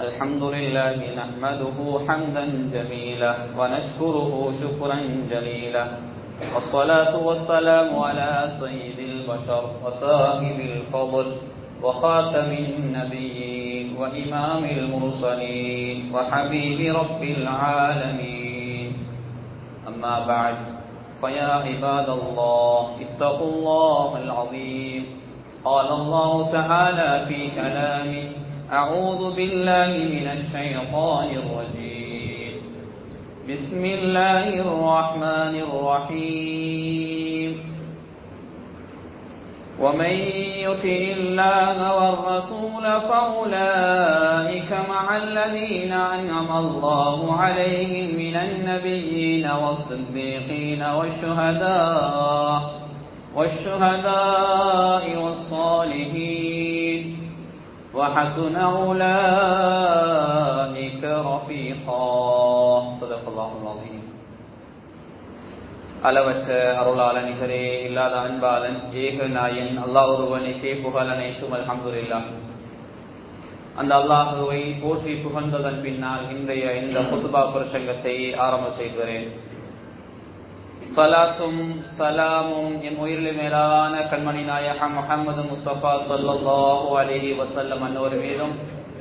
الحمد لله نحمده حمدا جميلا ونشكره شكرا جليلا والصلاة والسلام على سيد البشر وصاحب الفضل وخاتم النبيين وإمام المرسلين وحبيب رب العالمين أما بعد فيا عباد الله اتقوا الله العظيم قال الله تعالى في كلامه أعوذ بالله من الشيطان الرجيم بسم الله الرحمن الرحيم ومن يطع الله والرسول فأولئك مع الذين أنعم الله عليهم من النبيين والصديقين والشهداء والشهداء والصالحين وحسن أولئك رفيقا صدق الله العظيم அளவற்ற அருளாளன் நிகரே இல்லாத அன்பாளன் ஏக நாயன் அல்லாஹ் ஒருவனுக்கே புகழ் அனைத்தும் அல்ஹம்துலில்லா அந்த அல்லாஹுவை போற்றி புகழ்ந்ததன் பின்னால் இன்றைய இந்த புத்துபா பிரசங்கத்தை ஆரம்ப செய்கிறேன் சலாத்தும் சலாமும் என் உயிரில் மேலான கண்மணி நாயகம் முகமது முஸ்தபா சல்லாஹூ அலிஹி வசல்லம் அன்னோர் மீதும்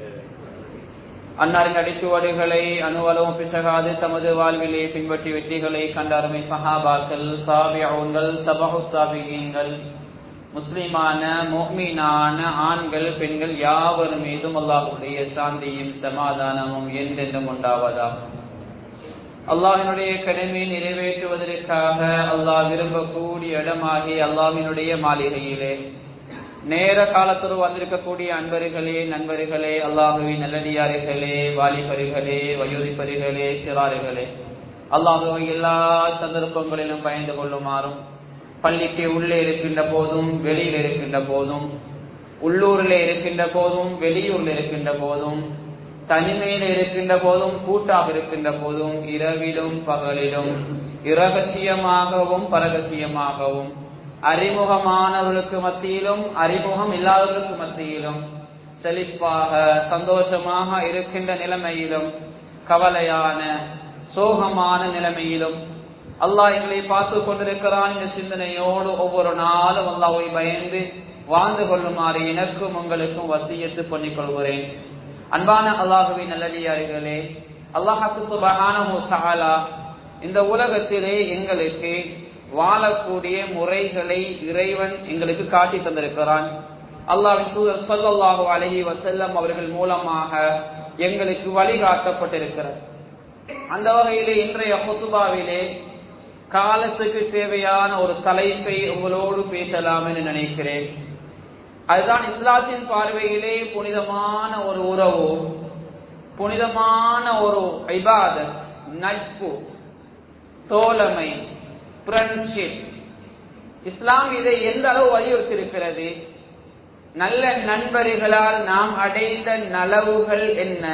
அன்னாரின் அடிச்சுவடுகளை அணுவலவும் பிசகாது தமது வாழ்விலே பின்பற்றி வெற்றிகளை கண்டாருமை சஹாபாக்கள் சாபியவுங்கள் தபஹு சாபிகங்கள் முஸ்லிமான மோமீனான ஆண்கள் பெண்கள் யாவர் மீதும் அல்லாஹுடைய சாந்தியும் சமாதானமும் என்றென்றும் உண்டாவதாகும் அல்லாஹினுடைய கடமையை நிறைவேற்றுவதற்காக அல்லாஹ் விரும்பக்கூடிய இடமாகி அல்லாஹினுடைய மாளிகையிலே நேர காலத்தோடு வந்திருக்கக்கூடிய அன்பர்களே நண்பர்களே அல்லாஹுவின் நல்லடியார்களே வாலிபர்களே வயோதிபர்களே சிறார்களே அல்லாஹுவை எல்லா சந்தர்ப்பங்களிலும் பயந்து கொள்ளுமாறும் பள்ளிக்கு உள்ளே இருக்கின்ற போதும் வெளியில் இருக்கின்ற போதும் உள்ளூரில் இருக்கின்ற போதும் வெளியூரில் இருக்கின்ற போதும் தனிமையில் இருக்கின்ற போதும் கூட்டாக இருக்கின்ற போதும் இரவிலும் பகலிலும் இரகசியமாகவும் பரகசியமாகவும் அறிமுகமானவர்களுக்கு மத்தியிலும் அறிமுகம் இல்லாதவர்களுக்கு மத்தியிலும் செழிப்பாக சந்தோஷமாக இருக்கின்ற நிலைமையிலும் கவலையான சோகமான நிலைமையிலும் அல்லாஹ் எங்களை பார்த்து கொண்டிருக்கிறான் என்ற சிந்தனையோடு ஒவ்வொரு நாளும் அல்லாவை பயந்து வாழ்ந்து கொள்ளுமாறு எனக்கும் உங்களுக்கும் வசியத்து பண்ணிக் கொள்கிறேன் அன்பான அல்லாஹுவின் நல்லடியார்களே அல்லாஹாக்கு சுபகான இந்த உலகத்திலே எங்களுக்கு வாழக்கூடிய முறைகளை இறைவன் எங்களுக்கு காட்டி தந்திருக்கிறான் அல்லாவின் தூதர் சொல்லல்லாஹு அலஹி வசல்லம் அவர்கள் மூலமாக எங்களுக்கு வழிகாட்டப்பட்டிருக்கிறார் அந்த வகையிலே இன்றைய பொத்துபாவிலே காலத்துக்கு தேவையான ஒரு தலைப்பை உங்களோடு பேசலாம் என்று நினைக்கிறேன் அதுதான் இஸ்லாத்தின் பார்வையிலே புனிதமான ஒரு உறவு புனிதமான ஒரு ஐபாத நட்பு தோழமை ஃப்ரெண்ட்ஷிப் இஸ்லாம் இதை எந்த அளவு வலியுறுத்தியிருக்கிறது நல்ல நண்பர்களால் நாம் அடைந்த நலவுகள் என்ன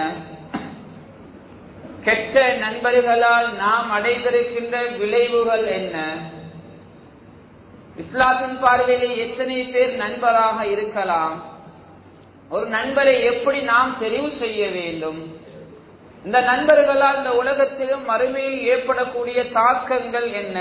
கெட்ட நண்பர்களால் நாம் அடைந்திருக்கின்ற விளைவுகள் என்ன இஸ்லாத்தின் பார்வையிலே எத்தனை பேர் நண்பராக இருக்கலாம் ஒரு நண்பரை எப்படி நாம் தெரிவு செய்ய வேண்டும் இந்த நண்பர்களால் இந்த உலகத்திலும் மறுமையில் ஏற்படக்கூடிய தாக்கங்கள் என்ன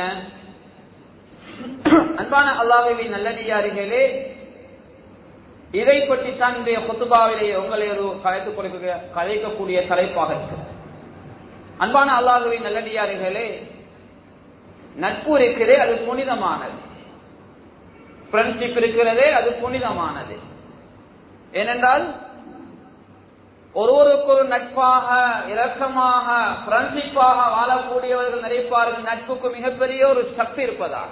அன்பான அல்லாஹுவின் நல்லடியார்களே இதை பற்றி தான் இன்றைய குத்துபாவிலே உங்களை ஒரு கலைத்துக் கொடுக்க கலைக்கக்கூடிய தலைப்பாக இருக்கு அன்பான அல்லாஹுவின் நல்லடியார்களே நட்பு இருக்கிறதே அது புனிதமானது ஃப்ரெண்ட்ஷிப் இருக்கிறதே அது புனிதமானது ஏனென்றால் ஒருவருக்கு ஒரு நட்பாக இரக்கமாக ஃப்ரெண்ட்ஷிப்பாக வாழக்கூடியவர்கள் நினைப்பார்கள் நட்புக்கு மிகப்பெரிய ஒரு சக்தி இருப்பதாக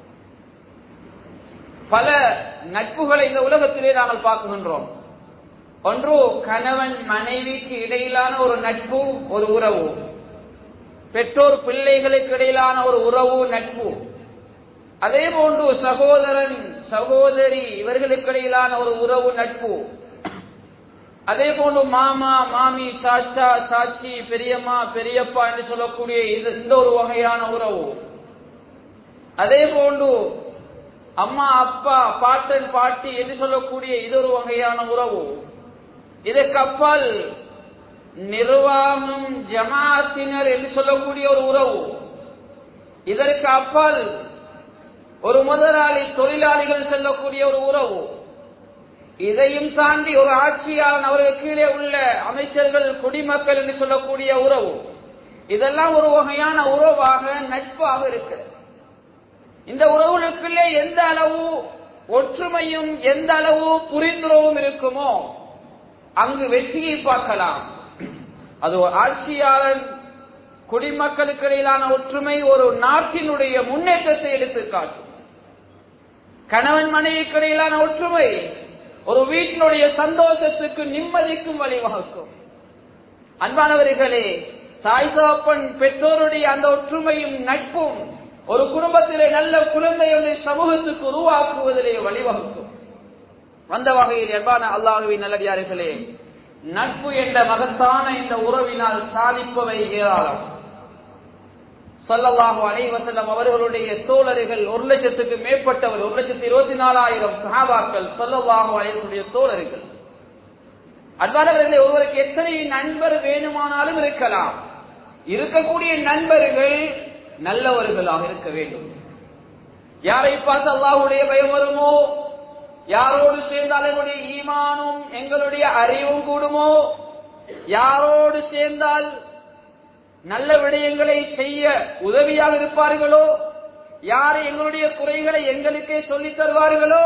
பல நட்புகளை இந்த உலகத்திலே நாங்கள் பார்க்கின்றோம் ஒன்று கணவன் மனைவிக்கு இடையிலான ஒரு நட்பு ஒரு உறவு பெற்றோர் பிள்ளைகளுக்கு இடையிலான ஒரு உறவு நட்பு அதே போன்று சகோதரன் சகோதரி இவர்களுக்கு இடையிலான ஒரு உறவு நட்பு அதே போன்று மாமா மாமி சாச்சா சாச்சி பெரியம்மா பெரியப்பா என்று சொல்லக்கூடிய இது இந்த ஒரு வகையான உறவு அதே போன்று அம்மா அப்பா பாட்டன் பாட்டி என்று சொல்லக்கூடிய இது ஒரு வகையான உறவு இதற்கு அப்பால் நிர்வாகம் ஜமாத்தினர் என்று சொல்லக்கூடிய ஒரு உறவு இதற்கு அப்பால் ஒரு முதலாளி தொழிலாளிகள் செல்லக்கூடிய ஒரு உறவு இதையும் தாண்டி ஒரு ஆட்சியாளன் அவருக்கு கீழே உள்ள அமைச்சர்கள் குடிமக்கள் என்று சொல்லக்கூடிய உறவு இதெல்லாம் ஒரு வகையான உறவாக நட்பாக இருக்கிறது இந்த உறவுகளுக்குள்ளே எந்த அளவு ஒற்றுமையும் எந்த அளவு புரிந்துறவும் இருக்குமோ அங்கு வெற்றியை பார்க்கலாம் அது ஒரு ஆட்சியாளன் குடிமக்களுக்கு இடையிலான ஒற்றுமை ஒரு நாட்டினுடைய முன்னேற்றத்தை எடுத்து காட்டும் கணவன் மனைவிக்கு இடையிலான ஒற்றுமை ஒரு வீட்டினுடைய சந்தோஷத்துக்கு நிம்மதிக்கும் வழிவகுக்கும் அன்பானவர்களே தாய் தகப்பன் பெற்றோருடைய அந்த ஒற்றுமையும் நட்பும் ஒரு குடும்பத்திலே நல்ல குழந்தைகளை சமூகத்துக்கு உருவாக்குவதிலே வழிவகுக்கும் அந்த வகையில் அன்பான அல்லாஹுவின் நல்லடியார்களே நட்பு என்ற மகத்தான இந்த உறவினால் சாதிப்பவை ஏராளம் சொல்லல்லாஹு அலைவசல்லம் அவர்களுடைய தோழர்கள் ஒரு லட்சத்துக்கு மேற்பட்டவர் ஒரு லட்சத்தி இருபத்தி நாலாயிரம் சகாபாக்கள் சொல்லல்லாஹு அலைவருடைய தோழர்கள் அன்பானவர்களே ஒருவருக்கு எத்தனை நண்பர் வேணுமானாலும் இருக்கலாம் இருக்கக்கூடிய நண்பர்கள் நல்லவர்களாக இருக்க வேண்டும் யாரை பார்த்து அல்லாஹுடைய பயம் வருமோ யாரோடு சேர்ந்தால் எங்களுடைய ஈமானும் எங்களுடைய அறிவும் கூடுமோ யாரோடு சேர்ந்தால் நல்ல விடயங்களை செய்ய உதவியாக இருப்பார்களோ யார் எங்களுடைய குறைகளை எங்களுக்கே சொல்லித் தருவார்களோ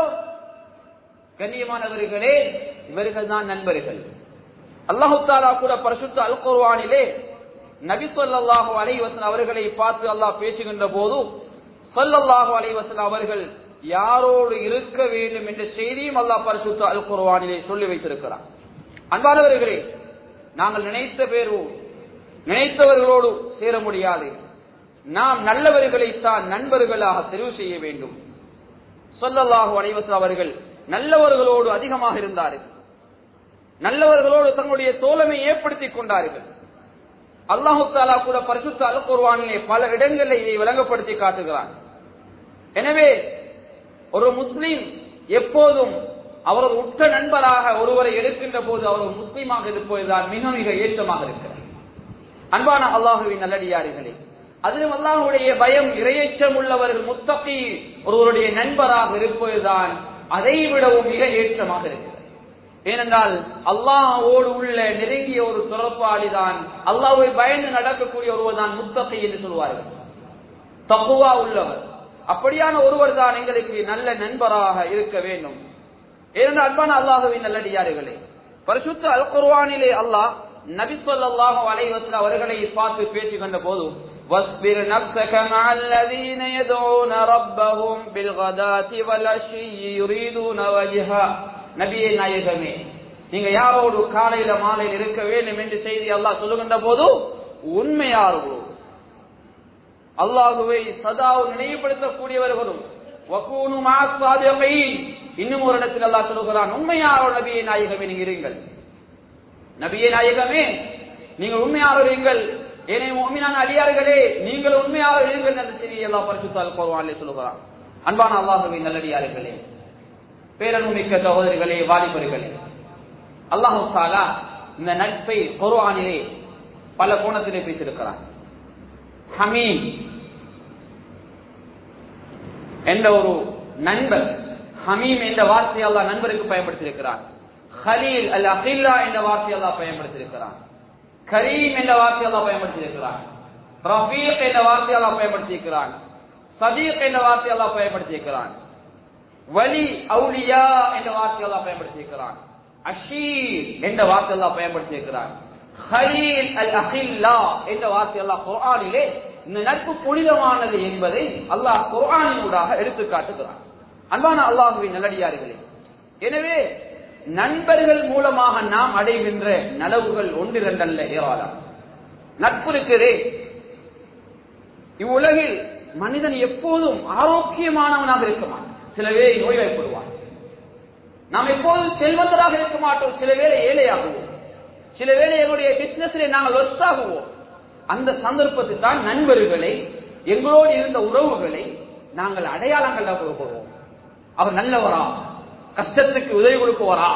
கண்ணியமானவர்களே இவர்கள் தான் நண்பர்கள் அல்லாஹு தாலா கூட பரிசுத்த அல் குர்வானிலே நபி சொல்லாஹு அலைவசன் அவர்களை பார்த்து அல்லாஹ் பேசுகின்ற போது சொல்லல்லாஹு அலைவசன் அவர்கள் யாரோடு இருக்க வேண்டும் என்ற செய்தியும் அல்லாஹ் பரிசுத்த அல் குர்வானிலே சொல்லி வைத்திருக்கிறார் அன்பானவர்களே நாங்கள் நினைத்த பேரு நினைத்தவர்களோடு சேர முடியாது நாம் நல்லவர்களைத்தான் நண்பர்களாக தெரிவு செய்ய வேண்டும் சொல்லல்லாஹு அலைவசன் அவர்கள் நல்லவர்களோடு அதிகமாக இருந்தார்கள் நல்லவர்களோடு தங்களுடைய தோழமை ஏற்படுத்திக் கொண்டார்கள் அல்லாஹு தாலா கூட பரிசுத்த அல் குர்வானிலே பல இடங்களில் இதை விளங்கப்படுத்தி காட்டுகிறான் எனவே ஒரு முஸ்லீம் எப்போதும் அவரது உற்ற நண்பராக ஒருவரை எடுக்கின்ற போது அவர் ஒரு முஸ்லீமாக இருப்பதுதான் மிக மிக ஏற்றமாக இருக்கிறார் அன்பான அல்லாஹுவின் நல்லடியார்களே அதிலும் அல்லாஹுடைய பயம் இரையச்சம் உள்ளவர்கள் முத்தகி ஒருவருடைய நண்பராக இருப்பதுதான் அதை விடவும் மிக ஏற்றமாக இருக்கிறது ஏனென்றால் அல்லாஹோடு உள்ள நெருங்கிய ஒரு துறப்பாளிதான் அல்லாஹை பயந்து நடக்கக்கூடிய ஒருவர் தான் முத்தகை என்று சொல்வார்கள் தப்புவா உள்ளவர் அப்படியான ஒருவர் தான் எங்களுக்கு நல்ல நண்பராக இருக்க வேண்டும் ஏனென்றால் அன்பான அல்லாஹுவின் நல்லடியார்களே பரிசுத்த அல் குர்வானிலே அல்லாஹ் நபி சொல்லாஹு அலைவசல் அவர்களை பார்த்து பேசுகின்ற போது واصبر نفسك مع الذين يدعون ربهم بالغداة والعشي يريدون وجهه நபியே நாயகமே நீங்க யாரோடு காலையில மாலையில் இருக்க வேண்டும் என்று செய்தி அல்லாஹ் சொல்லுகின்ற போது உண்மையார்களோ அல்லாஹுவை சதா நினைவுபடுத்தக்கூடியவர்களும் இன்னும் ஒரு இடத்தில் அல்லாஹ் சொல்லுகிறான் உண்மையாரோ நபியை நாயகமே நீங்க இருங்கள் நபியே நாயகமே நீங்கள் உண்மையாக இருங்கள் ஏனே உண்மையான அடியார்களே நீங்கள் உண்மையாக இருங்கள் என்ற செய்தி எல்லா பரிசுத்தால் போவான் சொல்லுகிறான் அன்பான அல்லாஹுவின் நல்லடியார்களே பேரனுமிக்க சகோதரிகளே வாலிபர்களே அல்லாஹு தாலா இந்த நட்பை குர்ஆனிலே பல கோணத்திலே பேசியிருக்கிறார் ஹமீம் என்ற ஒரு நண்பர் ஹமீம் என்ற வார்த்தையை அல்லாஹ் நண்பருக்கு பயன்படுத்தியிருக்கிறார் ஹலீல் அல் அகில்லா என்ற வார்த்தையை அல்லாஹ் பயன்படுத்தியிருக்கிறார் கரீம் என்ற வார்த்தையை அல்லாஹ் பயன்படுத்தியிருக்கிறார் ரஃபீக் என்ற வார்த்தையை அல்லாஹ் பயன்படுத்தியிருக்கிறான் சதீக் என்ற வார்த்தையை அல்லாஹ் பயன்படுத்தியிருக்கிறான் வலி அவுலியா என்ற வார்த்தையெல்லாம் பயன்படுத்தியிருக்கிறான் அஷீர் என்ற வார்த்தையெல்லாம் பயன்படுத்தியிருக்கிறான் ஹலீல் அல் அஹில்லா என்ற வார்த்தையெல்லாம் குர்ஆனிலே இந்த நட்பு புனிதமானது என்பதை அல்லாஹ் குர்ஆனினூடாக எடுத்து காட்டுகிறான் அன்பான அல்லாஹுவின் நல்லடியார்களே எனவே நண்பர்கள் மூலமாக நாம் அடைகின்ற நலவுகள் ஒன்றிரண்டல்ல ஏராளம் நட்பு இருக்கிறே இவ்வுலகில் மனிதன் எப்போதும் ஆரோக்கியமானவனாக இருக்க மாட்டான் சில வேளை நோய்வாய்ப்படுவார் நாம் எப்போதும் செல்வந்தராக இருக்க மாட்டோம் சில வேளை ஏழையாகுவோம் சில வேளை எங்களுடைய பிசினஸ்ல நாங்கள் ஒர்த்தாகுவோம் அந்த சந்தர்ப்பத்தில் தான் நண்பர்களை எங்களோடு இருந்த உறவுகளை நாங்கள் அடையாளங்கள் போகிறோம் அவர் நல்லவரா கஷ்டத்துக்கு உதவி கொடுப்பவரா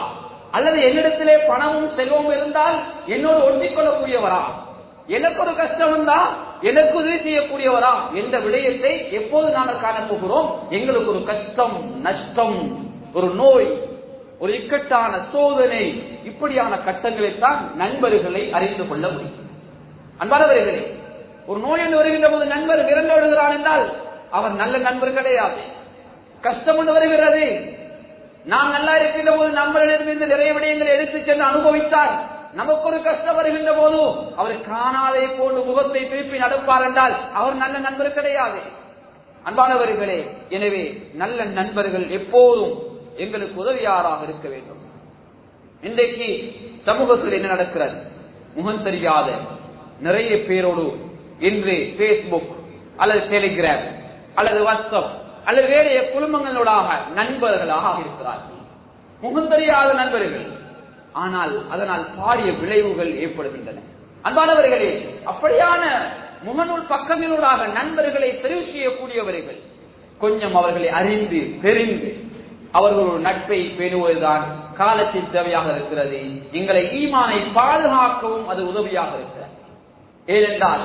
அல்லது என்னிடத்திலே பணமும் செல்வமும் இருந்தால் என்னோடு ஒட்டிக் கொள்ளக்கூடியவரா எனக்கு ஒரு கஷ்டம் வந்தா எனக்கு உதவி செய்யக்கூடியவரா என்ற விடயத்தை எப்போது நாங்கள் காணப்போகிறோம் எங்களுக்கு ஒரு கஷ்டம் நஷ்டம் ஒரு நோய் ஒரு இக்கட்டான சோதனை இப்படியான கட்டங்களைத்தான் நண்பர்களை அறிந்து கொள்ள முடியும் அன்பானவர்களே ஒரு நோய் என்று வருகின்ற போது நண்பர் விரண்டு விடுகிறான் என்றால் அவர் நல்ல நண்பர் கிடையாது கஷ்டம் என்று வருகிறது நாம் நல்லா இருக்கின்ற போது நம்மளிடமிருந்து நிறைய விடயங்களை எடுத்துச் சென்று அனுபவித்தார் நமக்கு ஒரு கஷ்டம் வருகின்ற போது அவர் காணாதை போன்று முகத்தை திருப்பி நடப்பார் என்றால் அவர் நல்ல நண்பர் கிடையாது அன்பானவர்களே எனவே நல்ல நண்பர்கள் எப்போதும் எங்களுக்கு உதவியாராக இருக்க வேண்டும் இன்றைக்கு சமூகத்தில் என்ன நடக்கிறது முகம் தெரியாத நிறைய பேரோடு இன்று பேஸ்புக் அல்லது டெலிகிராம் அல்லது வாட்ஸ்அப் அல்லது வேறு குடும்பங்களோடாக நண்பர்களாக இருக்கிறார்கள் முகம் தெரியாத நண்பர்கள் ஆனால் அதனால் பாரிய விளைவுகள் ஏற்படுகின்றன அன்பானவர்களே அப்படியான முகநூல் பக்கங்களூடாக நண்பர்களை தெரிவு செய்யக்கூடியவர்கள் கொஞ்சம் அவர்களை அறிந்து தெரிந்து அவர்கள் ஒரு நட்பை பேணுவதுதான் காலத்தின் தேவையாக இருக்கிறது எங்களை ஈமானை பாதுகாக்கவும் அது உதவியாக இருக்கிறது ஏனென்றால்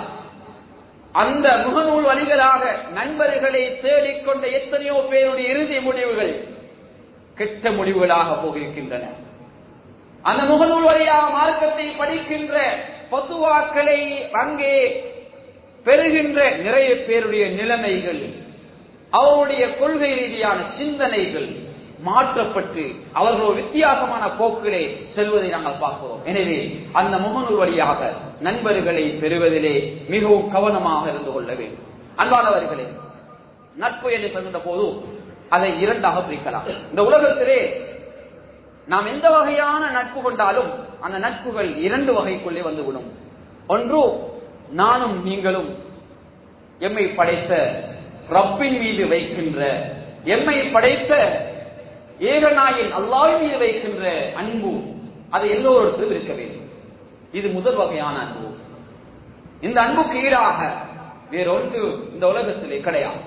அந்த முகநூல் வழிகளாக நண்பர்களை தேடிக்கொண்ட எத்தனையோ பேருடைய இறுதி முடிவுகள் கெட்ட முடிவுகளாக போகிருக்கின்றன அந்த முகநூல் வழியாக மார்க்கத்தை படிக்கின்ற பொதுவாக்களை அங்கே பெறுகின்ற நிறைய பேருடைய நிலைமைகள் அவருடைய கொள்கை ரீதியான சிந்தனைகள் மாற்றப்பட்டு அவர்கள் ஒரு வித்தியாசமான போக்கிலே செல்வதை நாங்கள் பார்க்கிறோம் எனவே அந்த முகநூல் வழியாக நண்பர்களை பெறுவதிலே மிகவும் கவனமாக இருந்து கொள்ள வேண்டும் அன்பானவர்களே நட்பு என்று சொல்கின்ற போது அதை இரண்டாக பிரிக்கலாம் இந்த உலகத்திலே நாம் எந்த வகையான நட்பு கொண்டாலும் அந்த நட்புகள் இரண்டு வகைக்குள்ளே வந்துவிடும் ஒன்று நானும் நீங்களும் எம்மை படைத்த ரப்பின் மீது வைக்கின்ற எம்மை படைத்த ஏகநாயின் அல்லாவின் மீது வைக்கின்ற அன்பு அது எல்லோருக்கும் இருக்க வேண்டும் இது முதல் வகையான அன்பு இந்த அன்புக்கு ஈடாக வேறொன்று இந்த உலகத்திலே கிடையாது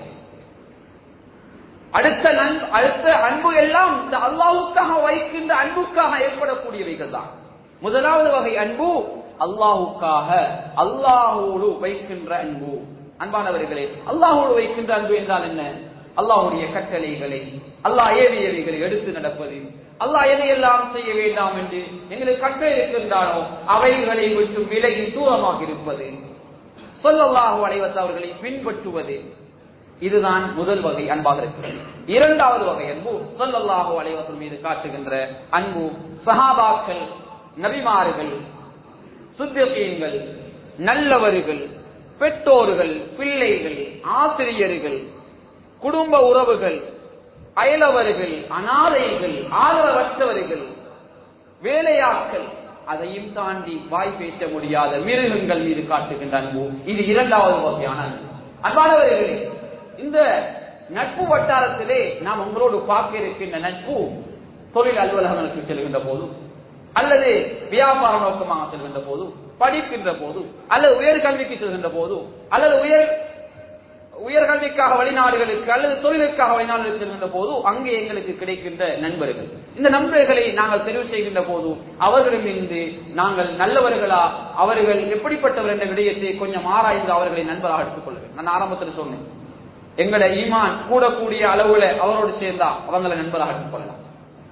அடுத்த நண்பு அடுத்த அன்பு எல்லாம் இந்த அல்லாஹுக்காக வைக்கின்ற அன்புக்காக ஏற்படக்கூடியவைகள் தான் முதலாவது வகை அன்பு அல்லாஹுக்காக அல்லாஹோடு வைக்கின்ற அன்பு அன்பானவர்களே அல்லாஹோடு வைக்கின்ற அன்பு என்றால் என்ன அல்லாஹுடைய கட்டளைகளை அல்லாஹ் ஏவியவைகளை எடுத்து நடப்பது அல்லாஹ் எதையெல்லாம் செய்ய வேண்டாம் என்று எங்களுக்கு கட்டளை இருக்கின்றானோ அவைகளை விட்டு விலகி தூரமாக இருப்பது சொல்லல்லாஹு அலைவத் அவர்களை பின்பற்றுவது இதுதான் முதல் வகை அன்பாக இருக்கிறது இரண்டாவது வகை அன்பு சொல்லல்லாஹு அலைவசல் மீது காட்டுகின்ற அன்பு சஹாபாக்கள் நபிமார்கள் சுத்தியங்கள் நல்லவர்கள் பெற்றோர்கள் பிள்ளைகள் ஆசிரியர்கள் குடும்ப உறவுகள் அயலவர்கள் அனாதைகள் ஆதரவற்றவர்கள் வேலையாட்கள் அதையும் தாண்டி வாய் பேச முடியாத மிருகங்கள் மீது காட்டுகின்ற அன்பு இது இரண்டாவது வகையான அன்பு அன்பானவர்களே இந்த நட்பு வட்டாரத்திலே நாம் உங்களோடு பார்க்க இருக்கின்ற நட்பு தொழில் அலுவலகங்களுக்கு செல்கின்ற போது அல்லது வியாபார நோக்கமாக செல்கின்ற போது படிக்கின்ற போது அல்லது உயர்கல்விக்கு செல்கின்ற போது அல்லது உயர் உயர்கல்விக்காக வெளிநாடுகளுக்கு அல்லது தொழிலுக்காக வெளிநாடுகளுக்கு செல்கின்ற போது அங்கே எங்களுக்கு கிடைக்கின்ற நண்பர்கள் இந்த நண்பர்களை நாங்கள் தெரிவு செய்கின்ற போது அவர்களிடமிருந்து நாங்கள் நல்லவர்களா அவர்கள் எப்படிப்பட்டவர் என்ற விடயத்தை கொஞ்சம் ஆராய்ந்து அவர்களை நண்பராக எடுத்துக்கொள்ள வேண்டும் நான் ஆரம்பத்தில் சொன்னேன் எங்களை ஈமான் கூடக்கூடிய அளவுல அவரோடு சேர்ந்தா அவங்களை நண்பராக எடுத்துக்கொள்ளலாம்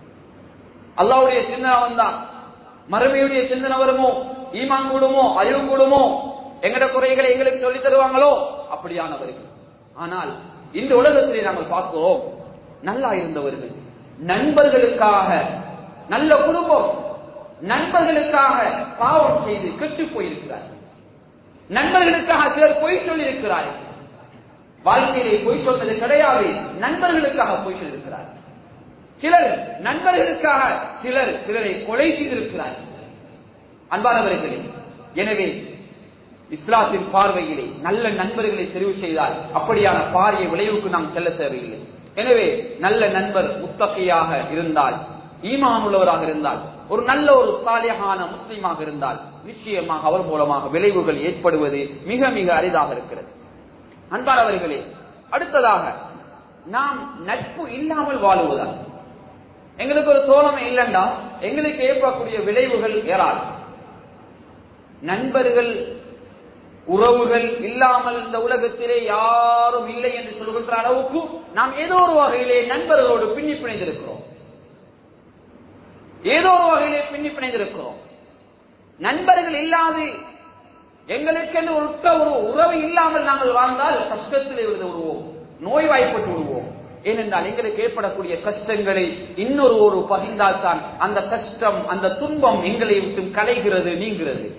அல்லாவுடைய சிந்தனை வந்தா மறுமையுடைய சிந்தனை வருமோ ஈமான் கூடுமோ அறிவு கூடுமோ எங்கட குறைகளை எங்களுக்கு சொல்லி தருவாங்களோ அப்படியானவர்கள் ஆனால் இந்த உலகத்திலே நாங்கள் பார்க்கிறோம் நல்லா இருந்தவர்கள் நண்பர்களுக்காக நல்ல குடும்பம் நண்பர்களுக்காக பாவம் செய்து கெட்டு போயிருக்கிறார்கள் நண்பர்களுக்காக சிலர் பொய் சொல்லியிருக்கிறார்கள் வாழ்க்கையிலே பொய் சொன்னது கிடையாது நண்பர்களுக்காக பொய் சொல்லியிருக்கிறார்கள் சிலர் நண்பர்களுக்காக சிலர் சிலரை கொலை செய்திருக்கிறார்கள் அன்பானவர்களே எனவே இஸ்லாத்தின் பார்வையிலே நல்ல நண்பர்களை தெரிவு செய்தால் அப்படியான பாரிய விளைவுக்கு நாம் செல்ல தேவையில்லை எனவே நல்ல நண்பர் முத்தகையாக இருந்தால் ஈமான் உள்ளவராக இருந்தால் ஒரு நல்ல ஒரு சாலியகான முஸ்லீமாக இருந்தால் நிச்சயமாக அவர் மூலமாக விளைவுகள் ஏற்படுவது மிக மிக அரிதாக இருக்கிறது அன்பானவர்களே அடுத்ததாக நாம் நட்பு இல்லாமல் வாழுவதா எங்களுக்கு ஒரு தோழமை இல்லைண்டா எங்களுக்கு ஏற்படக்கூடிய விளைவுகள் ஏறாது நண்பர்கள் உறவுகள் இல்லாமல் இந்த உலகத்திலே யாரும் இல்லை என்று சொல்கின்ற அளவுக்கு நாம் ஏதோ ஒரு வகையிலே நண்பர்களோடு பின்னி பிணைந்திருக்கிறோம் ஏதோ ஒரு வகையிலே பின்னி பிணைந்திருக்கிறோம் நண்பர்கள் இல்லாது எங்களுக்கென்று ஒட்ட ஒரு உறவு இல்லாமல் நாங்கள் வாழ்ந்தால் கஷ்டத்தில் விழுந்து விடுவோம் நோய்வாய்ப்பட்டு விடுவோம் ஏனென்றால் எங்களுக்கு ஏற்படக்கூடிய கஷ்டங்களை இன்னொரு ஒரு பகிர்ந்தால் தான் அந்த கஷ்டம் அந்த துன்பம் எங்களை விட்டு கலைகிறது நீங்கிறது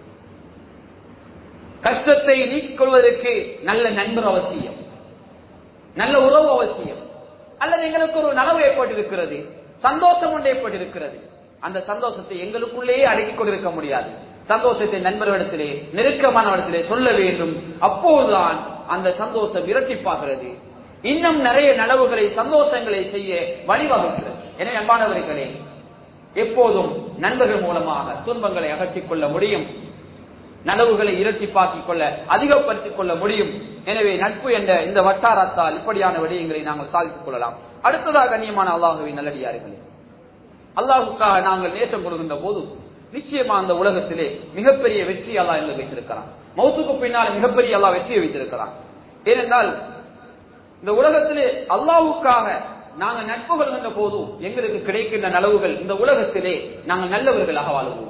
கஷ்டத்தை நீக்கொள்வதற்கு நல்ல நண்பர் அவசியம் நல்ல உறவு அவசியம் அல்லது எங்களுக்கு ஒரு நலவு ஏற்பட்டிருக்கிறது சந்தோஷம் ஒன்று ஏற்பட்டிருக்கிறது அந்த சந்தோஷத்தை எங்களுக்குள்ளேயே அடக்கிக் கொண்டிருக்க முடியாது சந்தோஷத்தை நண்பர்களிடத்திலே நெருக்கமானவரிடத்திலே சொல்ல வேண்டும் அப்போதுதான் அந்த சந்தோஷம் இரட்டிப்பாகிறது இன்னும் நிறைய நலவுகளை சந்தோஷங்களை செய்ய வழிவகுக்கிறது எனவே அன்பானவர்களே எப்போதும் நண்பர்கள் மூலமாக துன்பங்களை அகற்றிக் கொள்ள முடியும் நனவுகளை இரட்டிப்பாக்கிக் கொள்ள அதிகப்படுத்திக் கொள்ள முடியும் எனவே நட்பு என்ற இந்த வட்டாரத்தால் இப்படியான விடயங்களை நாங்கள் சாதித்துக் கொள்ளலாம் அடுத்ததாக கண்ணியமான அல்லாஹுவின் நல்லடியார்களே அல்லாஹுக்காக நாங்கள் நேசம் கொடுக்கின்ற போது நிச்சயமா அந்த உலகத்திலே மிகப்பெரிய வெற்றி அல்லாஹ் என்று வைத்திருக்கிறான் மௌத்துக்கு பின்னால் மிகப்பெரிய அல்லாஹ் வெற்றியை வைத்திருக்கிறான் ஏனென்றால் இந்த உலகத்திலே அல்லாஹுக்காக நாங்கள் நட்பு கொள்கின்ற போது எங்களுக்கு கிடைக்கின்ற நலவுகள் இந்த உலகத்திலே நாங்கள் நல்லவர்களாக வாழுவோம்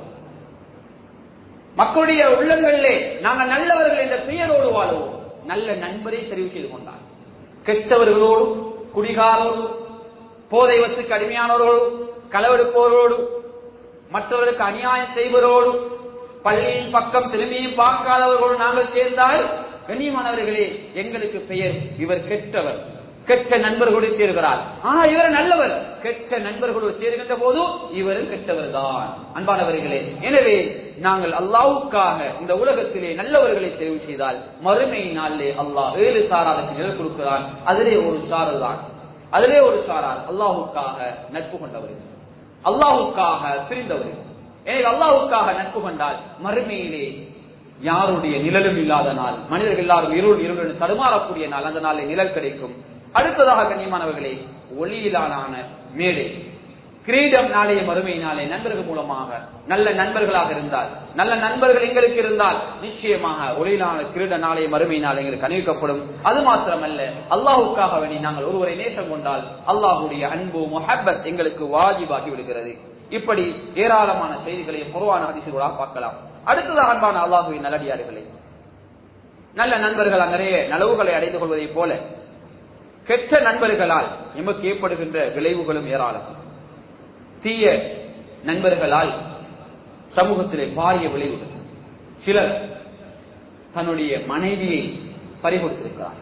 மக்களுடைய உள்ளங்களிலே நாங்கள் நல்லவர்கள் என்ற பெயரோடு வாழுவோம் நல்ல நண்பரை தெரிவு செய்து கொண்டார் கெட்டவர்களோடு குடிகாரோடு போதை வத்துக்கு அடிமையானவர்களோடு களவெடுப்பவரோடு மற்றவர்களுக்கு அநியாயம் செய்வதோடு பள்ளியின் பக்கம் திரும்பியும் பார்க்காதவர்களோடு நாங்கள் சேர்ந்தால் கண்ணியமானவர்களே எங்களுக்கு பெயர் இவர் கெட்டவர் கெட்ட நண்பர்களோடு சேர்கிறார் ஆனா இவர் நல்லவர் கெட்ட நண்பர்களோடு சேர்கின்ற போது இவரும் கெட்டவர் தான் அன்பானவர்களே எனவே நாங்கள் அல்லாவுக்காக இந்த உலகத்திலே நல்லவர்களை தெரிவு செய்தால் மறுமை நாளிலே அல்லாஹ் ஏழு சாராருக்கு நிலை கொடுக்கிறான் அதிலே ஒரு சாரல் தான் அதிலே ஒரு சாரார் அல்லாஹுக்காக நட்பு கொண்டவர் அல்லாஹுக்காக பிரிந்தவர் எனவே அல்லாஹுக்காக நட்பு கொண்டால் மறுமையிலே யாருடைய நிழலும் இல்லாத நாள் மனிதர்கள் எல்லாரும் இருள் இருள் தடுமாறக்கூடிய நாள் அந்த நாளில் நிழல் கிடைக்கும் அடுத்ததாக கண்ணியமானவர்களே ஒளியிலான மேடை கிரீடம் நாளைய மறுமை நாளே நண்பர்கள் மூலமாக நல்ல நண்பர்களாக இருந்தால் நல்ல நண்பர்கள் எங்களுக்கு இருந்தால் நிச்சயமாக ஒளியிலான கிரீட நாளைய மறுமை நாள் எங்களுக்கு அணிவிக்கப்படும் அது மாத்திரமல்ல அல்லாஹுக்காக வேண்டி நாங்கள் ஒருவரை நேசம் கொண்டால் அல்லாஹுடைய அன்பு முஹப்பத் எங்களுக்கு வாஜிபாகி விடுகிறது இப்படி ஏராளமான செய்திகளை குருவான அதிசயர்களாக பார்க்கலாம் அடுத்ததாக அன்பான அல்லாஹுவின் நல்லடியார்களே நல்ல நண்பர்கள் நிறைய நலவுகளை அடைந்து கொள்வதைப் போல கெட்ட நண்பர்களால் எமக்கு ஏற்படுகின்ற விளைவுகளும் ஏராளம் தீய நண்பர்களால் சமூகத்திலே பாரிய விளைவுகள் சிலர் தன்னுடைய மனைவியை பறிகொடுத்திருக்கிறார்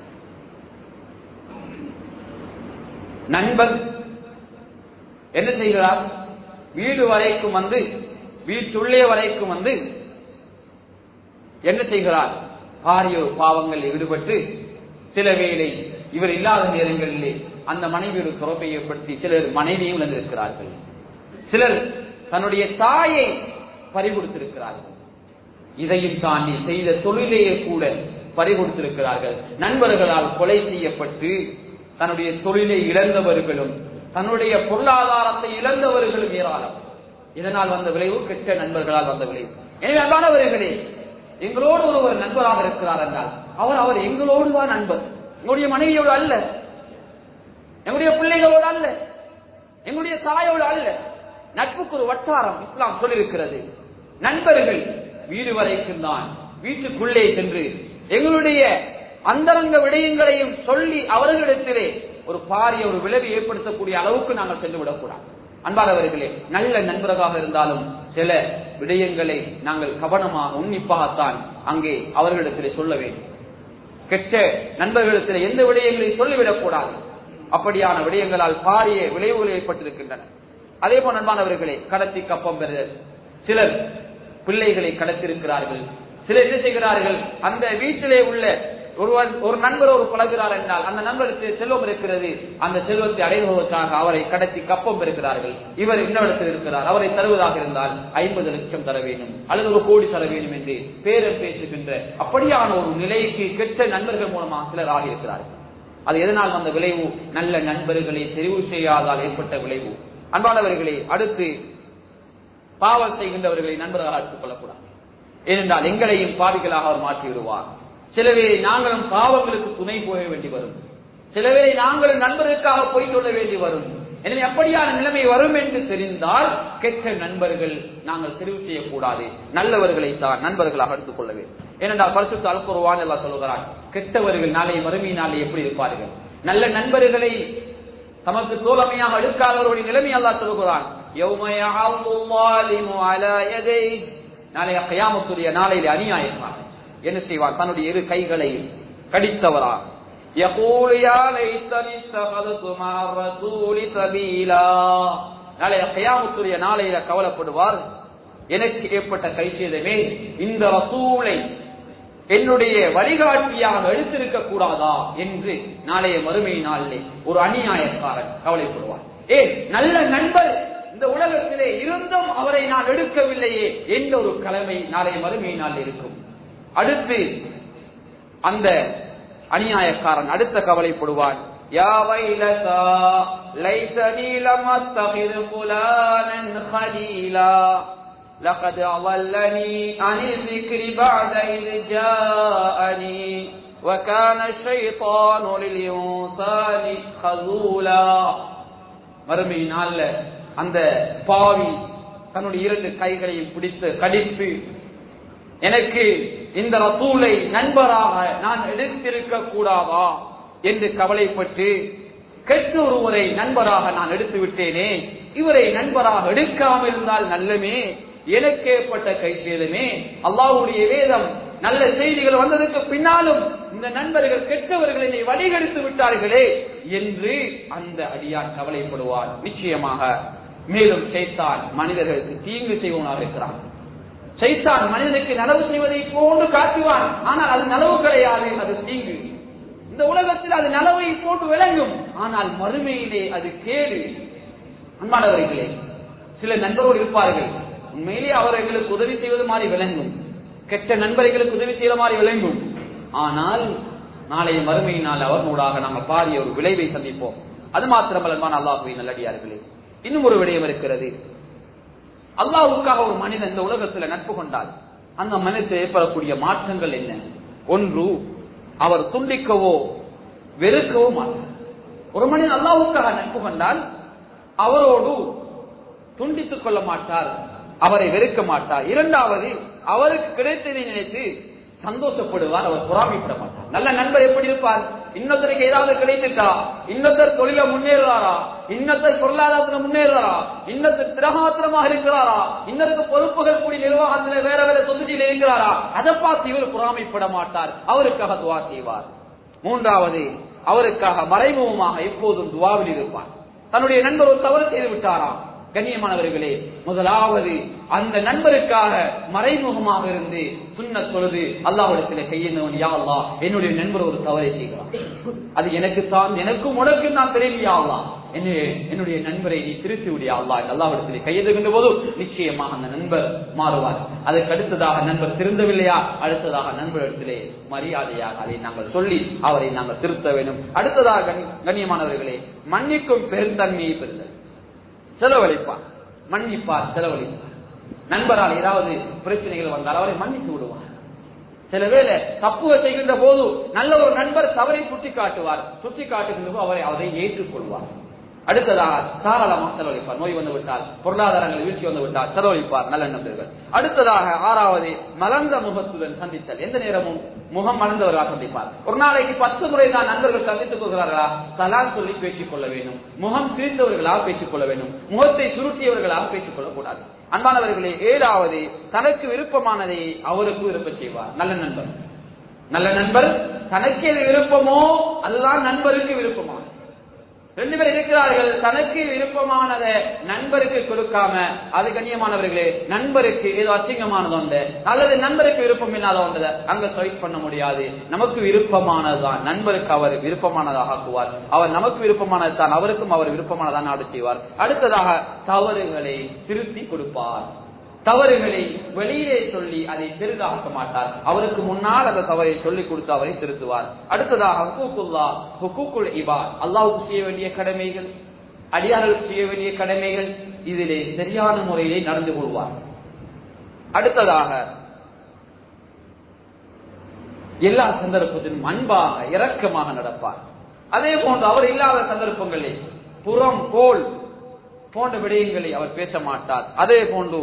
நண்பர் என்ன செய்கிறார் வீடு வரைக்கும் வந்து வீட்டுள்ளே வரைக்கும் வந்து என்ன செய்கிறார் பாரிய பாவங்களில் ஈடுபட்டு சில வேளை இவர் இல்லாத நேரங்களிலே அந்த மனைவியோட தொடர்பை ஏற்படுத்தி சிலர் மனைவியும் இழந்திருக்கிறார்கள் சிலர் தன்னுடைய தாயை பறிகொடுத்திருக்கிறார்கள் இதையும் தாண்டி செய்த தொழிலையே கூட பறிகொடுத்திருக்கிறார்கள் நண்பர்களால் கொலை செய்யப்பட்டு தன்னுடைய தொழிலை இழந்தவர்களும் தன்னுடைய பொருளாதாரத்தை இழந்தவர்களும் ஏராளம் இதனால் வந்த விளைவு கெட்ட நண்பர்களால் வந்த விளைவு எனவே அதானவர்களே எங்களோடு ஒருவர் நண்பராக இருக்கிறார் என்றால் அவர் அவர் எங்களோடு தான் நண்பர் எங்களுடைய மனைவியோடு அல்ல எங்களுடைய பிள்ளைகளோடு அல்ல எங்களுடைய தாயோடு அல்ல நட்புக்கு ஒரு வட்டாரம் இஸ்லாம் சொல்லியிருக்கிறது நண்பர்கள் வீடு வரைக்கும் தான் வீட்டுக்குள்ளே சென்று எங்களுடைய அந்தரங்க விடயங்களையும் சொல்லி அவர்களிடத்திலே ஒரு பாரிய ஒரு விளைவை ஏற்படுத்தக்கூடிய அளவுக்கு நாங்கள் சென்று விடக்கூடாது அன்பானவர்களே நல்ல நண்பர்களாக இருந்தாலும் சில விடயங்களை நாங்கள் கவனமாக உன்னிப்பாகத்தான் அங்கே அவர்களிடத்திலே சொல்ல வேண்டும் கெட்ட நண்பர்களிடத்தில் எந்த விடயங்களையும் சொல்லிவிடக் கூடாது அப்படியான விடயங்களால் பாரிய விளைவுகள் ஏற்பட்டிருக்கின்றன அதே போல் நண்பானவர்களே கடத்தி கப்பம் பெறுதல் சிலர் பிள்ளைகளை கடத்திருக்கிறார்கள் சிலர் என்ன செய்கிறார்கள் அந்த வீட்டிலே உள்ள ஒருவன் ஒரு நண்பர் ஒரு பழகிறார் என்றால் அந்த நண்பருக்கு செல்வம் இருக்கிறது அந்த செல்வத்தை அடைவதற்காக அவரை கடத்தி கப்பம் பெறுகிறார்கள் இவர் இன்னிடத்தில் இருக்கிறார் அவரை தருவதாக இருந்தால் ஐம்பது லட்சம் தர வேண்டும் அல்லது ஒரு கோடி தர வேண்டும் என்று பேரன் பேசுகின்ற அப்படியான ஒரு நிலைக்கு கெட்ட நண்பர்கள் மூலமாக சிலர் ஆகியிருக்கிறார்கள் அது எதனால் வந்த விளைவு நல்ல நண்பர்களை தெரிவு செய்யாதால் ஏற்பட்ட விளைவு அன்பானவர்களே அடுத்து பாவம் செய்கின்றவர்களை நண்பர்களாக எடுத்துக் கொள்ளக்கூடாது ஏனென்றால் எங்களையும் பாவிகளாக அவர் மாற்றி விடுவார் சிலவேளை நாங்களும் பாவங்களுக்கு துணை போக வேண்டி வரும் சிலவேளை நாங்களும் நண்பர்களுக்காக பொய் சொல்ல வேண்டி வரும் எனவே அப்படியான நிலைமை வரும் என்று தெரிந்தால் கெட்ட நண்பர்கள் நாங்கள் தெரிவு செய்யக்கூடாது நல்லவர்களை தான் நண்பர்களாக எடுத்துக் கொள்ள வேண்டும் ஏனென்றால் பரிசுத்த அல்குருவான் எல்லாம் சொல்லுகிறான் கெட்டவர்கள் நாளை மறுமை நாளை எப்படி இருப்பார்கள் நல்ல நண்பர்களை தமக்கு தோழமையாக எடுக்காதவர்களுடைய நிலைமை அல்லாஹ் சொல்லுகிறான் يَوْمَ يَعَضُّ الظَّالِمُ عَلَى يَدَيْهِ நாளைய கயாமத்துடைய நாளையில அநியாயக்காரன் என்ன செய்வான் தன்னுடைய இரு கைகளை கடித்தவரா يقول يا ليتني اتخذت مع الرسول سبيلا நாளைய கயாமத்துடைய நாளையில கவலைப்படுவார் எனக்கு ஏற்பட்ட கை சேதமே இந்த ரசூலை என்னுடைய வழிகாட்டியாக எடுத்திருக்க கூடாதா என்று நாளைய மறுமை நாளிலே ஒரு அநியாயக்காரன் கவலைப்படுவார் ஏ நல்ல நண்பர் இந்த உலகத்திலே இருந்தும் அவரை நான் எடுக்கவில்லையே என்ற ஒரு கடமை நாளைய மறுமை நாள் இருக்கும் அடுத்து அந்த அநியாயக்காரன் அடுத்த கவலைப்படுவான் يا ويلتى ليتني لم اتخذ فلانا خليلا لقد أضلني عن الذكر بعد إذ جاءني وكان الشيطان للإنسان خذولا மறுமை நாள்ல அந்த பாவி தன்னுடைய இரண்டு கைகளையும் பிடித்து கடித்து எனக்கு இந்த ரசூலை நண்பராக நான் எடுத்திருக்க கூடாதா என்று கவலைப்பட்டு கெட்ட ஒருவரை நண்பராக நான் எடுத்து விட்டேனே இவரை நண்பராக எடுக்காமல் இருந்தால் நல்லமே எனக்கு ஏற்பட்ட கை சேதமே அல்லாஹ்வுடைய வேதம் நல்ல செய்திகள் வந்ததற்கு பின்னாலும் இந்த நண்பர்கள் கெட்டவர்கள் என்னை வழிகெடுத்து விட்டார்களே என்று அந்த அடியான் கவலைப்படுவான் நிச்சயமாக மேலும் சைத்தான் மனிதர்களுக்கு தீங்கு செய்வனாக இருக்கிறான் சைத்தான் மனிதனுக்கு நனவு செய்வதை போன்று காட்டுவான் ஆனால் அது நனவு கிடையாது அது தீங்கு இந்த உலகத்தில் அது நனவை போட்டு விளங்கும் ஆனால் மறுமையிலே அது கேடு அன்பானவர்களே சில நண்பரோடு இருப்பார்கள் உண்மையிலே அவர்களுக்கு உதவி செய்வது மாதிரி விளங்கும் கெட்ட நண்பர்களுக்கு உதவி செய்த மாதிரி விளங்கும் ஆனால் நாளைய மறுமையினால் அவர் மூடாக நாங்கள் பாரிய ஒரு விளைவை சந்திப்போம் அது மாத்திரமல்லமான அல்லாஹுவை நல்லடியார்களே இன்னும் ஒரு விடயம் இருக்கிறது அல்லாஹுக்காக ஒரு மனிதன் இந்த உலகத்துல நட்பு கொண்டால் அந்த மனிதத்தில் ஏற்படக்கூடிய மாற்றங்கள் என்ன ஒன்று அவர் துண்டிக்கவோ வெறுக்கவோ மாட்டார் ஒரு மனிதன் அல்லாஹுக்காக நட்பு கொண்டால் அவரோடு துண்டித்துக் கொள்ள மாட்டார் அவரை வெறுக்க மாட்டார் இரண்டாவது அவருக்கு கிடைத்ததை நினைத்து சந்தோஷப்படுவார் அவர் பொறாமைப்பட மாட்டார் நல்ல நண்பர் எப்படி இருப்பார் இன்னொருத்தருக்கு ஏதாவது கிடைத்துட்டா இன்னொருத்தர் தொழில முன்னேறுறாரா இன்னொருத்தர் பொருளாதாரத்துல முன்னேறுறாரா இன்னொருத்தர் திரகாத்திரமாக இருக்கிறாரா இன்னொருக்கு பொறுப்புகள் கூடிய நிர்வாகத்துல வேற வேற சொத்துச்சியில் இருக்கிறாரா அதை பார்த்து இவர் பொறாமைப்பட மாட்டார் அவருக்காக துவா செய்வார் மூன்றாவது அவருக்காக மறைமுகமாக எப்போதும் துவாவில் இருப்பார் தன்னுடைய நண்பர் ஒரு தவறு செய்து விட்டாராம் கண்ணியமானவர்களே முதலாவது அந்த நண்பருக்காக மறைமுகமாக இருந்து சுண்ண தொழுது அல்லாவிடத்தில் கையெழுந்தவன் யா அல்லா என்னுடைய நண்பர் ஒரு தவறை செய்கிறான் அது எனக்கு தான் எனக்கும் உனக்கு நான் தெரியும் யா அல்லா என்னுடைய நண்பரை நீ திருத்தி விடியா அல்லா அல்லாவிடத்தில் கையெழுதுகின்ற போது நிச்சயமாக அந்த நண்பர் மாறுவார் அதற்கு அடுத்ததாக நண்பர் திருந்தவில்லையா அடுத்ததாக நண்பரிடத்திலே மரியாதையாக அதை நாங்கள் சொல்லி அவரை நாங்கள் திருத்த வேண்டும் அடுத்ததாக கண்ணியமானவர்களே மன்னிக்கும் பெருந்தன்மையை பெறுதல் செலவழிப்பார் மன்னிப்பார் செலவழிப்பார் நண்பரால் ஏதாவது பிரச்சனைகள் வந்தால் அவரை மன்னித்து விடுவார் சில வேளை தப்புகள் செய்கின்ற போது நல்ல ஒரு நண்பர் தவறை சுட்டி காட்டுவார் சுட்டி காட்டுகின்ற போது அவரை அவரை ஏற்றுக்கொள்வார் அடுத்ததாக தாராளமாக செலவழிப்பார் நோய் வந்து விட்டால் பொருளாதாரங்கள் வீழ்ச்சி வந்து விட்டால் செலவழிப்பார் நல்ல நண்பர்கள் அடுத்ததாக ஆறாவது மலர்ந்த முகத்துடன் சந்தித்தல் எந்த நேரமும் முகம் மலர்ந்தவர்களாக சந்திப்பார் ஒரு நாளைக்கு பத்து முறை தான் நண்பர்கள் சந்தித்துக் கொள்கிறார்களா தலான் சொல்லி பேசிக் கொள்ள வேண்டும் முகம் சிரித்தவர்களாக பேசிக் கொள்ள வேண்டும் முகத்தை சுருட்டியவர்களாக பேசிக் கொள்ளக்கூடாது அன்பானவர்களே ஏழாவது தனக்கு விருப்பமானதை அவருக்கு விருப்ப செய்வார் நல்ல நண்பர் நல்ல நண்பர் தனக்கு எது விருப்பமோ அதுதான் நண்பருக்கு விருப்பமானது ரெண்டு பேர் இருக்கிறார்கள் தனக்கு விருப்பமானதை நண்பருக்கு கொடுக்காம அது கண்ணியமானவர்களே நண்பருக்கு ஏதோ அசிங்கமானது உண்டு அல்லது நண்பருக்கு விருப்பம் இல்லாத ஒன்றை அங்க சாய்ஸ் பண்ண முடியாது நமக்கு விருப்பமானதுதான் நண்பருக்கு அவர் விருப்பமானதாக ஆக்குவார் அவர் நமக்கு விருப்பமானது தான் அவருக்கும் அவர் விருப்பமானதான் நாடு செய்வார் அடுத்ததாக தவறுகளை திருத்தி கொடுப்பார் தவறுகளை வெளியிலே சொல்லி அதை பெரிதாக்க மாட்டார் அவருக்கு முன்னால் அந்த தவறை சொல்லிக் கொடுத்து அவரை திருத்துவார் அடுத்ததாக ஹுக்குல்லா ஹுக்குக்குல் இபா அல்லாவுக்கு செய்ய வேண்டிய கடமைகள் அடியார்களுக்கு செய்ய வேண்டிய கடமைகள் இதிலே சரியான முறையிலே நடந்து கொள்வார் அடுத்ததாக எல்லா சந்தர்ப்பத்திலும் அன்பாக இரக்கமாக நடப்பார் அதே போன்று அவர் இல்லாத சந்தர்ப்பங்களில் புறம் கோல் போன்ற விடயங்களை அவர் பேச மாட்டார் அதே போன்று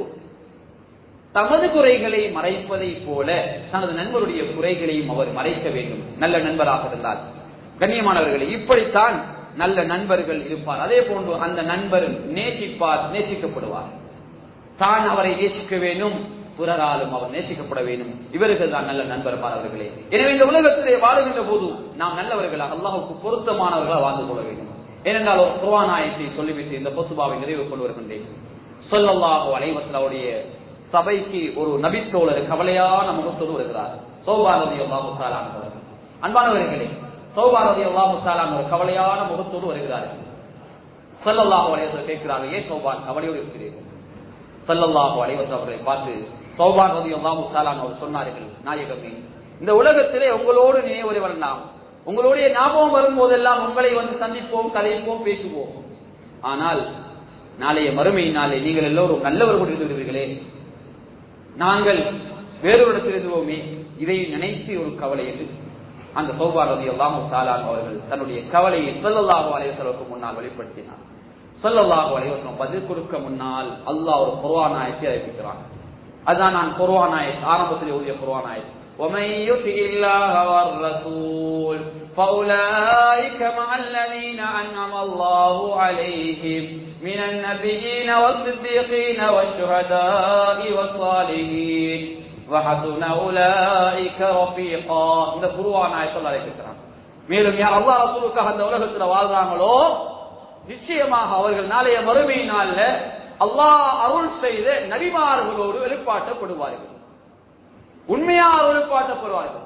தமது குறைகளை மறைப்பதை போல தனது நண்பருடைய குறைகளையும் அவர் மறைக்க வேண்டும் நல்ல நண்பராக இருந்தால் கண்ணியமானவர்களே இப்படித்தான் நல்ல நண்பர்கள் இருப்பார் அதே போன்று அந்த நண்பர் நேசிப்பார் நேசிக்கப்படுவார் தான் அவரை நேசிக்க வேண்டும் பிறராலும் அவர் நேசிக்கப்பட வேண்டும் இவர்கள் தான் நல்ல நண்பர்மார் அவர்களே எனவே இந்த உலகத்திலே வாழுகின்ற போது நாம் நல்லவர்களாக அல்லாஹுக்கு பொருத்தமானவர்களாக வாழ்ந்து கொள்ள வேண்டும் ஏனென்றால் ஒரு குர்வானாயத்தை சொல்லிவிட்டு இந்த பொத்துபாவை நிறைவு கொண்டு வருகின்றேன் சொல்லல்லாஹோ அலைவசலாவுடைய சபைக்கு ஒரு நபித்தோழர் கவலையான முகத்தோடு வருகிறார் சௌபாரதி அல்லாஹு தாலானவர் அன்பானவர்களே சௌபாரதி அல்லாஹு தாலானவர் கவலையான முகத்தோடு வருகிறார்கள் சல்லல்லாஹு அலைவசர் கேட்கிறார்கள் ஏன் சௌபான் கவலையோடு இருக்கிறீர்கள் சல்லல்லாஹு அலைவசர் அவர்களை பார்த்து சௌபான் ரதி அல்லாஹு தாலானவர் சொன்னார்கள் நாயகமே இந்த உலகத்திலே உங்களோடு நினைவுறவன் நாம் உங்களுடைய ஞாபகம் வரும்போதெல்லாம் உங்களை வந்து சந்திப்போம் கதைப்போம் பேசுவோம் ஆனால் நாளைய மறுமையினாலே நீங்கள் எல்லோரும் நல்லவர்கள் இருந்து விடுவீர்களே நாங்கள் வேறொரு இடத்தில் இருந்தோமே இதை நினைத்து ஒரு கவலை என்று அந்த சௌபாரதி எல்லாம் தாலான் அவர்கள் தன்னுடைய கவலையை சொல்லல்லாஹோ அலைவசலுக்கு முன்னால் வெளிப்படுத்தினார் சொல்லல்லாஹோ அலைவசலம் பதில் கொடுக்க முன்னால் அல்லாஹ் ஒரு குர்வானாயத்தை அறிவிக்கிறான் அதுதான் நான் குர்வானாயத் ஆரம்பத்தில் ஓதிய குர்வானாயத் ومن يطع الله والرسول فأولئك مع الذين أنعم الله عليهم من النبيين والصديقين والشهداء والصالحين وحسن أولئك رفيقا இந்த குருவான ஆயத்தில் அழைக்கிறான் மேலும் யார் அல்லா ரசூலுக்காக அந்த உலகத்தில் வாழ்றாங்களோ நிச்சயமாக அவர்கள் நாளைய மறுமை நாள்ல அல்லாஹ் அருள் செய்த நபிமார்களோடு வெளிப்பாட்டப்படுவார்கள் உண்மையாக எழுப்பாட்டப்படுவார்கள்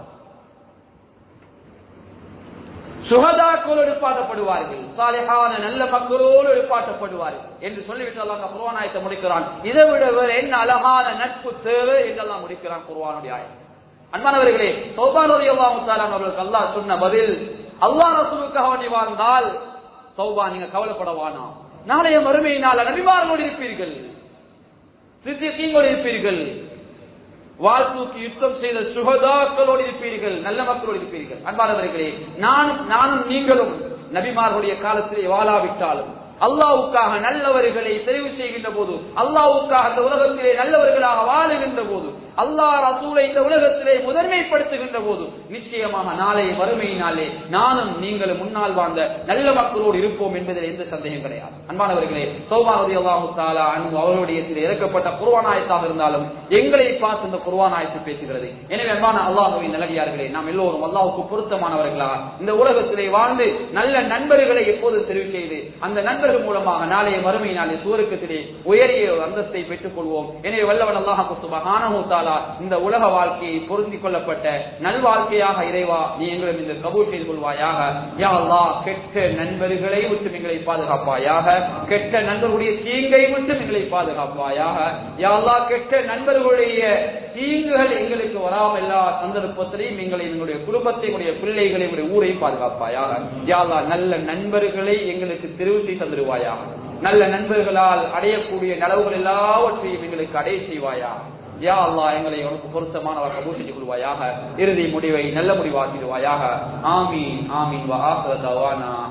சுகதாக்களோடு எழுப்பாட்டப்படுவார்கள் சாலிஹான நல்ல மக்களோடு எழுப்பாட்டப்படுவார்கள் என்று சொல்லிவிட்டு அல்லாஹ் குர்வானாயத்தை முடிக்கிறான் இதை விட வேற என்ன அழகான நட்பு தேவை என்றெல்லாம் முடிக்கிறான் குர்வானுடைய ஆயம் அன்பானவர்களே சௌபானுடைய அவர்களுக்கு அல்லாஹ் சொன்ன பதில் அல்லாஹ் ரசூலுக்காக நீ வாழ்ந்தால் சௌபா நீங்க கவலைப்படவானா நாளைய மறுமையினால் நபிமார்களோடு இருப்பீர்கள் சித்தியத்தீங்களோடு இருப்பீர்கள் வாழ்த்துக்கு யுத்தம் செய்த சுகதாக்களோடு இருப்பீர்கள் நல்ல மக்களோடு இருப்பீர்கள் அன்பானவர்களே நானும் நானும் நீங்களும் நபிமார்களுடைய காலத்திலே வாழாவிட்டாலும் அல்லாவுக்காக நல்லவர்களை தெரிவு செய்கின்ற போது அல்லாவுக்காக அந்த உலகத்திலே நல்லவர்களாக வாழுகின்ற போது அல்லாஹ் ரசூலை இந்த உலகத்திலே முதன்மைப்படுத்துகின்ற போது நிச்சயமாக நாளை வறுமையினாலே நானும் நீங்களும் முன்னால் வாழ்ந்த நல்ல மக்களோடு இருப்போம் என்பதில் எந்த சந்தேகம் கிடையாது அன்பானவர்களே சௌபாரதி அல்லாஹு தாலா அன்பு அவர்களுடைய இறக்கப்பட்ட குர்வானாயத்தாக இருந்தாலும் எங்களை பார்த்து இந்த குர்வானாயத்து பேசுகிறது எனவே அன்பான அல்லாஹுவின் நல்லடியார்களே நாம் எல்லோரும் அல்லாஹுக்கு பொருத்தமானவர்களாக இந்த உலகத்திலே வாழ்ந்து நல்ல நண்பர்களை எப்போது தெரிவு செய்து அந்த நண்பர்கள் மூலமாக நாளைய மறுமையினாலே சூருக்கத்திலே உயரிய ஒரு அந்தஸ்தை பெற்றுக் கொள்வோம் எனவே வல்லவன் அல்லாஹு சுபஹானஹு தாலா இந்த உலக வாழ்க்கையை பொருந்திக் கொள்ளப்பட்ட நல்வாழ்க்கையாக இறைவா நீ எங்களும் இந்த கபூல் செய்து கொள்வாயாக யா அல்லாஹ் கெட்ட நண்பர்களை விட்டு எங்களை பாதுகாப்பாயாக கெட்ட நண்பர்களுடைய தீங்கை விட்டு எங்களை பாதுகாப்பாயாக யா அல்லாஹ் கெட்ட நண்பர்களுடைய தீங்குகள் எங்களுக்கு வராமல் எல்லா சந்தர்ப்பத்திலையும் எங்களை எங்களுடைய குடும்பத்தை எங்களுடைய பிள்ளைகளை எங்களுடைய ஊரையும் பாதுகாப்பாயாக யா அல்லாஹ் நல்ல நண்பர்களை எங்களுக்கு தெரிவு செய்து தந்துடுவாயாக நல்ல நண்பர்களால் அடையக்கூடிய நலவுகள் எல்லாவற்றையும் எங்களுக்கு அடைய செய்வாயா யா அல்லா எங்களை உனக்கு பொருத்தமானவர் கபூல் செஞ்சு கொள்வாயாக இறுதி முடிவை நல்ல முடிவாக்கிடுவாயாக ஆமீன் ஆமீன் வா ஆஹ்ர தவானா